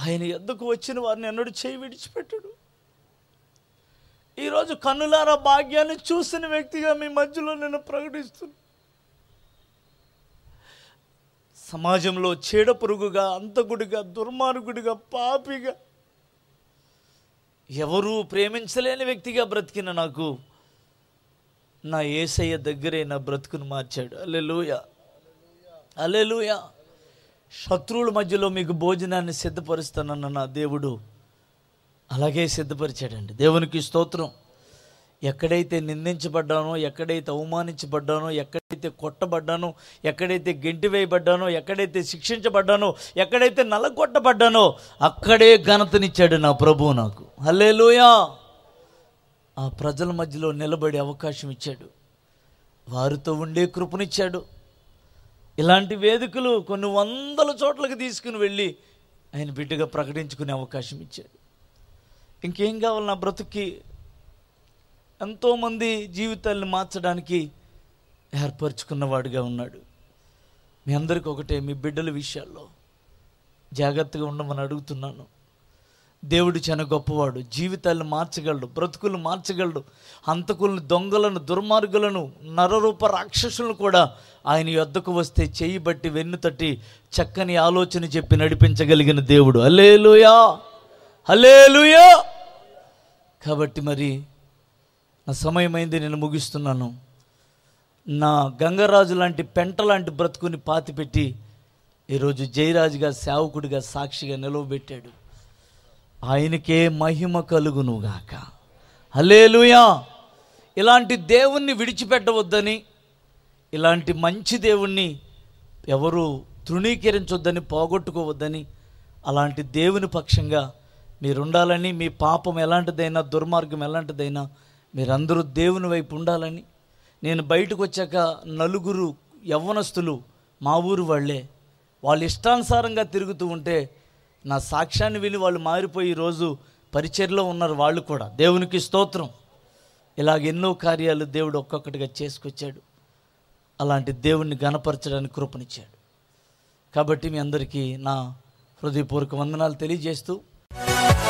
ఆయన ఎద్దకు వచ్చిన వారిని ఎన్నడూ చేయి విడిచిపెట్టడు ఈరోజు కన్నులారా భాగ్యాన్ని చూసిన వ్యక్తిగా మీ మధ్యలో నేను ప్రకటిస్తున్నాను సమాజంలో చీడ పురుగుగా అంతకుడిగా దుర్మార్గుడిగా పాపిగా ఎవరూ ప్రేమించలేని వ్యక్తిగా బ్రతికిన నాకు నా ఏసయ్య దగ్గరే నా బ్రతుకును మార్చాడు అల్లెలుయ అల్లెలుయ శత్రువుల మధ్యలో మీకు భోజనాన్ని సిద్ధపరుస్తానన్న నా దేవుడు అలాగే సిద్ధపరిచాడండి దేవునికి స్తోత్రం ఎక్కడైతే నిందించబడ్డానో ఎక్కడైతే అవమానించబడ్డానో ఎక్కడైతే కొట్టబడ్డానో ఎక్కడైతే గెంటి వేయబడ్డానో ఎక్కడైతే శిక్షించబడ్డానో ఎక్కడైతే నలగొట్టబడ్డానో అక్కడే ఘనతనిచ్చాడు నా ప్రభువు నాకు హల్లేలూయా ఆ ప్రజల మధ్యలో నిలబడే అవకాశం ఇచ్చాడు వారితో ఉండే కృపనిచ్చాడు ఇలాంటి వేదికలు కొన్ని వందల చోట్లకి తీసుకుని వెళ్ళి ఆయన బిడ్డగా ప్రకటించుకునే అవకాశం ఇచ్చాడు ఇంకేం కావాలి నా బ్రతుక్కి ఎంతోమంది జీవితాలను మార్చడానికి ఏర్పరచుకున్నవాడుగా ఉన్నాడు మీ అందరికీ ఒకటే మీ బిడ్డల విషయాల్లో జాగ్రత్తగా ఉండమని అడుగుతున్నాను దేవుడు చాలా గొప్పవాడు జీవితాలను మార్చగలడు బ్రతుకులు మార్చగలడు హంతకులను దొంగలను దుర్మార్గులను నరరూప రాక్షసులను కూడా ఆయన యొద్దకు వస్తే చేయి బట్టి వెన్ను తట్టి చక్కని ఆలోచన చెప్పి నడిపించగలిగిన దేవుడు హల్లేలుయా హల్లేలుయా కాబట్టి మరి నా సమయమైంది నేను ముగిస్తున్నాను నా గంగరాజు లాంటి పెంట లాంటి బ్రతుకుని పాతిపెట్టి ఈరోజు జయరాజుగా సేవకుడిగా సాక్షిగా నిలవబెట్టాడు ఆయనకే మహిమ కలుగునుగాక హలేలుయా ఇలాంటి దేవుణ్ణి విడిచిపెట్టవద్దని ఇలాంటి మంచి దేవుణ్ణి ఎవరు తృణీకరించొద్దని పోగొట్టుకోవద్దని అలాంటి దేవుని పక్షంగా మీరుండాలని మీ పాపం ఎలాంటిదైనా దుర్మార్గం ఎలాంటిదైనా మీరందరూ దేవుని వైపు ఉండాలని నేను బయటకు వచ్చాక నలుగురు యవ్వనస్తులు మా ఊరు వాళ్ళే వాళ్ళు ఇష్టానుసారంగా తిరుగుతూ ఉంటే నా సాక్ష్యాన్ని విని వాళ్ళు మారిపోయి ఈరోజు పరిచర్లో ఉన్నారు వాళ్ళు కూడా దేవునికి స్తోత్రం ఇలాగ ఎన్నో కార్యాలు దేవుడు ఒక్కొక్కటిగా చేసుకొచ్చాడు అలాంటి దేవుణ్ణి గణపరచడానికి కృపనిచ్చాడు కాబట్టి మీ అందరికీ నా హృదయపూర్వక వందనాలు తెలియజేస్తూ